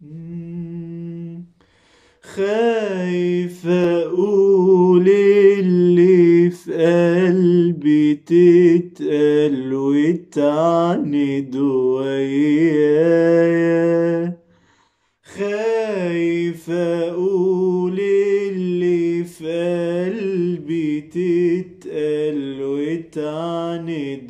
خايف اقول اللي في قلبي تتقل وتعند ويايا خايف اقول اللي في قلبي تتقل وتعند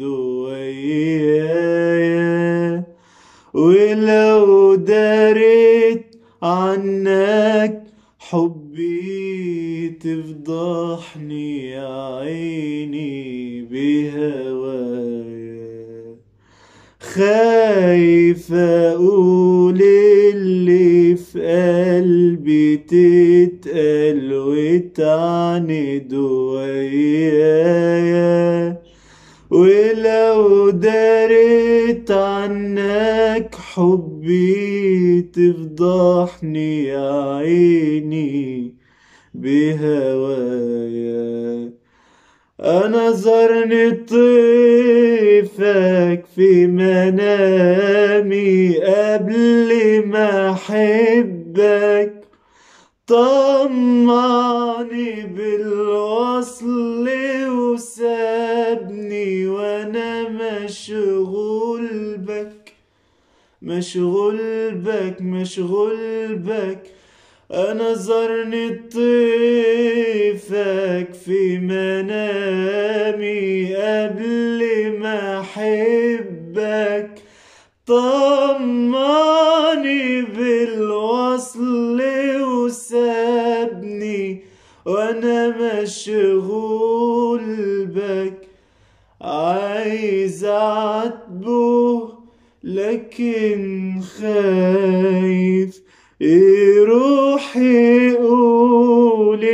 ويايا ولو داريت عنك حبي تفضحني يا عيني بهوايا خايف اقول اللي في قلبي تتقل وتعند ويايا ولو داريت عنك حبي تفضحني يا عيني بهوايا أنا زرني طيفك في منامي قبل ما أحبك طمعني بالوصل وسابني وانا مشغول بك مشغول بك مشغول بك انا زرني طيفك في منامي قبل ما احبك طمعني بالوصل وسابني وانا مشغول بك عايز اعاتبه لكن خايف روحي يقول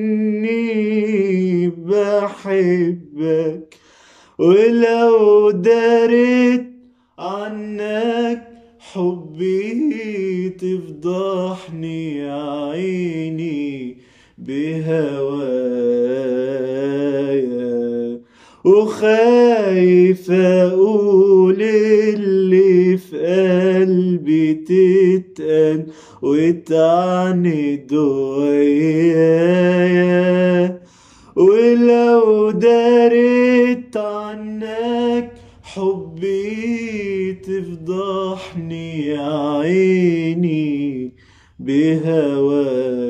اني بحبك ولو داريت عنك حبي تفضحني يا عيني بهوايا وخايف اقول اللي في قلبي تتقل وتعند ويايا ولو داريت عنك حبي تفضحني يا عيني بهواك